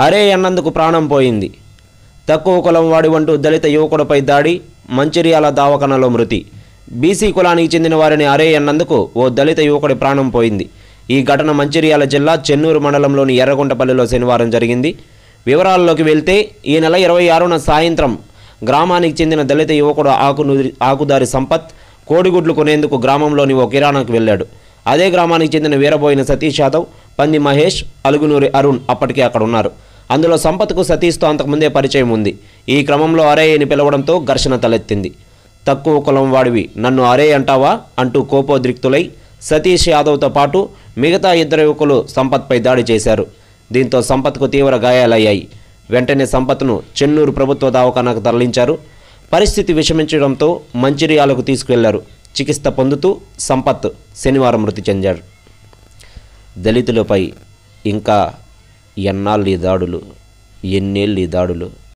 అరే అన్నందుకు ప్రాణం పోయింది తక్కువ కులం వాడి వంటూ దళిత యువకుడిపై దాడి మంచిర్యాల దావఖానలో మృతి బీసీ కులానికి చెందిన వారిని అరే అన్నందుకు ఓ దళిత యువకుడి ప్రాణం పోయింది ఈ ఘటన మంచిర్యాల జిల్లా చెన్నూరు మండలంలోని ఎర్రగుంటపల్లిలో శనివారం జరిగింది వివరాల్లోకి వెళ్తే ఈ నెల ఇరవై ఆరున సాయంత్రం గ్రామానికి చెందిన దళిత యువకుడు ఆకునూరి ఆకుదారి సంపత్ కోడిగుడ్లు కొనేందుకు గ్రామంలోని ఓ కిరాణాకు వెళ్ళాడు అదే గ్రామానికి చెందిన వీరబోయిన సతీష్ యాదవ్ పంది మహేష్ అలుగునూరి అరుణ్ అప్పటికే అక్కడ ఉన్నారు అందులో సంపత్కు సతీష్తో అంతకుముందే పరిచయం ఉంది ఈ క్రమంలో అరే అని పిలవడంతో ఘర్షణ తలెత్తింది తక్కువ కులం వాడివి నన్ను అరే అంటావా అంటూ కోపోద్రిక్తులై సతీష్ యాదవ్తో పాటు మిగతా ఇద్దరు యువకులు సంపత్పై దాడి చేశారు దీంతో సంపత్కు తీవ్ర గాయాలయ్యాయి వెంటనే సంపత్ను చెన్నూరు ప్రభుత్వ దవాఖానాకు తరలించారు పరిస్థితి విషమించడంతో మంచిర్యాలకు తీసుకువెళ్లారు చికిత్స పొందుతూ సంపత్ శనివారం మృతి చెందాడు దళితులపై ఇంకా ఎన్నాళ్ళు ఈ దాడులు ఎన్నేళ్ళు ఈ దాడులు